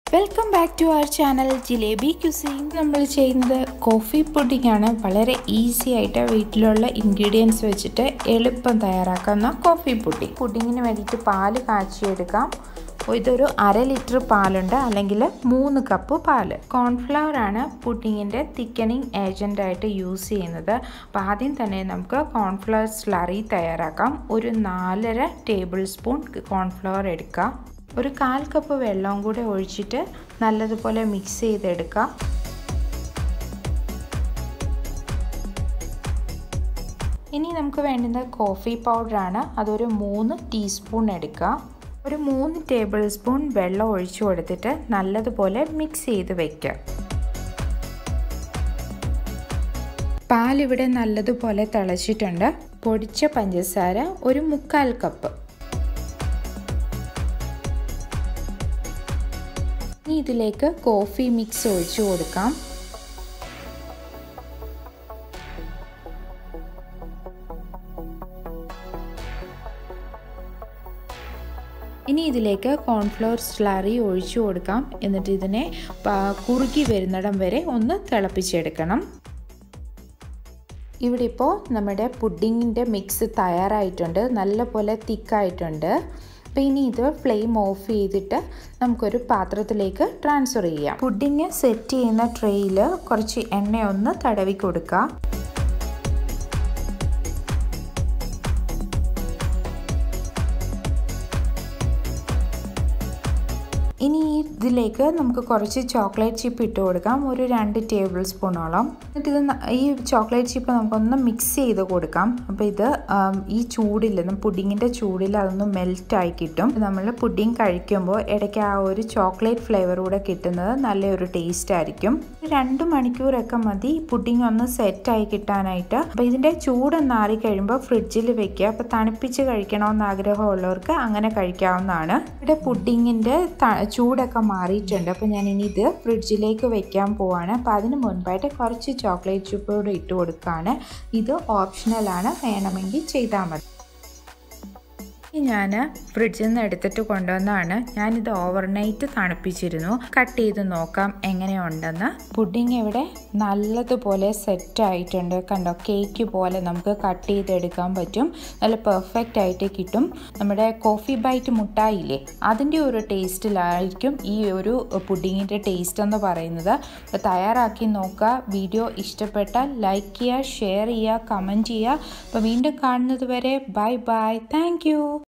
welcome back to our channel Jalebi cuisine നമ്മൾ ചെയ്യുന്നത് coffee pudding ആണ് വളരെ ഈസി ആയിട്ട് വീട്ടിലുള്ള ഇൻഗ്രീഡിയൻസ് വെച്ചിട്ട് എളുപ്പം തയ്യാറാക്കുന്ന കോഫി പുഡിംഗ് പുഡിങ്ങിന് വേണ്ടിയിട്ട് പാല് കാച്ചിയെടുക്കാം ഇതൊരു അര ലിറ്റർ പാലുണ്ട് അല്ലെങ്കിൽ മൂന്ന് കപ്പ് പാല് കോൺഫ്ലവർ ആണ് പുഡിങ്ങിൻ്റെ തിക്കനിങ് ഏജൻ്റ് ആയിട്ട് യൂസ് ചെയ്യുന്നത് അപ്പോൾ ആദ്യം തന്നെ നമുക്ക് കോൺഫ്ലവർ സ്ലറി തയ്യാറാക്കാം ഒരു നാലര ടേബിൾ സ്പൂൺ കോൺഫ്ലവർ എടുക്കാം ഒരു കാൽ കപ്പ് വെള്ളവും കൂടെ ഒഴിച്ചിട്ട് നല്ലതുപോലെ മിക്സ് ചെയ്തെടുക്കാം ഇനി നമുക്ക് വേണ്ടുന്ന കോഫി പൗഡറാണ് അതൊരു മൂന്ന് ടീസ്പൂൺ എടുക്കുക ഒരു മൂന്ന് ടേബിൾ സ്പൂൺ വെള്ളം ഒഴിച്ചു കൊടുത്തിട്ട് നല്ലതുപോലെ മിക്സ് ചെയ്ത് വയ്ക്കുക പാലിവിടെ നല്ലതുപോലെ തിളച്ചിട്ടുണ്ട് പൊടിച്ച പഞ്ചസാര ഒരു മുക്കാൽ കപ്പ് ഇനി ഇതിലേക്ക് കോഫി മിക്സ് ഒഴിച്ചു കൊടുക്കാം ഇനി ഇതിലേക്ക് കോൺഫ്ലവർ സ്ലറി ഒഴിച്ചു കൊടുക്കാം എന്നിട്ട് ഇതിനെ കുറുകി വരുന്നിടം വരെ ഒന്ന് തിളപ്പിച്ചെടുക്കണം ഇവിടെ ഇപ്പോൾ നമ്മുടെ പുഡിങ്ങിൻ്റെ മിക്സ് തയ്യാറായിട്ടുണ്ട് നല്ലപോലെ തിക്കായിട്ടുണ്ട് അപ്പോൾ ഇനി ഇത് ഫ്ലെയിം ഓഫ് ചെയ്തിട്ട് നമുക്കൊരു പാത്രത്തിലേക്ക് ട്രാൻസ്ഫർ ചെയ്യാം പുഡിങ് സെറ്റ് ചെയ്യുന്ന ട്രേയിൽ കുറച്ച് എണ്ണയൊന്ന് തടവി കൊടുക്കുക ഇനി ഇതിലേക്ക് നമുക്ക് കുറച്ച് ചോക്ലേറ്റ് ചിപ്പ് ഇട്ട് കൊടുക്കാം ഒരു രണ്ട് ടേബിൾ സ്പൂണോളം എന്നിട്ട് ഇത് ഈ ചോക്ലേറ്റ് ചിപ്പ് നമുക്കൊന്ന് മിക്സ് ചെയ്ത് കൊടുക്കാം അപ്പോൾ ഇത് ഈ ചൂടിൽ പുഡിങ്ങിൻ്റെ ചൂടിൽ അതൊന്ന് മെൽറ്റായി കിട്ടും നമ്മൾ പുഡിങ് കഴിക്കുമ്പോൾ ഇടയ്ക്ക് ആ ഒരു ചോക്ലേറ്റ് ഫ്ലേവർ കൂടെ കിട്ടുന്നത് നല്ലൊരു ടേസ്റ്റ് ആയിരിക്കും രണ്ട് മണിക്കൂറൊക്കെ മതി പുഡിങ് ഒന്ന് സെറ്റായി കിട്ടാനായിട്ട് അപ്പോൾ ഇതിൻ്റെ ചൂടൊന്ന് ആറി കഴിയുമ്പോൾ ഫ്രിഡ്ജിൽ വെക്കുക അപ്പോൾ തണുപ്പിച്ച് കഴിക്കണമെന്ന് ആഗ്രഹമുള്ളവർക്ക് അങ്ങനെ കഴിക്കാവുന്നതാണ് ഇവിടെ പുഡിങ്ങിൻ്റെ ചൂടൊക്കെ മാറിയിട്ടുണ്ട് അപ്പോൾ ഞാൻ ഇനി ഇത് ഫ്രിഡ്ജിലേക്ക് വെക്കാൻ പോവാണ് അപ്പോൾ അതിന് മുൻപായിട്ട് കുറച്ച് ചോക്ലേറ്റ് ചിപ്പ് കൂടെ ഇട്ട് കൊടുക്കുകയാണ് ഇത് ഓപ്ഷണലാണ് വേണമെങ്കിൽ ചെയ്താൽ മതി ഞാൻ ഫ്രിഡ്ജിൽ നിന്ന് എടുത്തിട്ട് കൊണ്ടുവന്നാണ് ഞാനിത് ഓവർനൈറ്റ് തണുപ്പിച്ചിരുന്നു കട്ട് ചെയ്ത് നോക്കാം എങ്ങനെയുണ്ടെന്ന് പുഡിങ് ഇവിടെ നല്ലതുപോലെ സെറ്റ് ആയിട്ടുണ്ട് കണ്ടോ കേക്ക് പോലെ നമുക്ക് കട്ട് ചെയ്തെടുക്കാൻ പറ്റും നല്ല പെർഫെക്റ്റ് ആയിട്ട് കിട്ടും നമ്മുടെ കോഫി ബൈറ്റ് മുട്ടായില്ലേ അതിൻ്റെ ഒരു ടേസ്റ്റിലായിരിക്കും ഈ ഒരു പുഡിങ്ങിൻ്റെ ടേസ്റ്റ് എന്ന് പറയുന്നത് തയ്യാറാക്കി നോക്കുക വീഡിയോ ഇഷ്ടപ്പെട്ടാൽ ലൈക്ക് ചെയ്യുക ഷെയർ ചെയ്യുക കമൻറ്റ് ചെയ്യുക അപ്പോൾ വീണ്ടും കാണുന്നത് വരെ ബൈ ബൈ താങ്ക്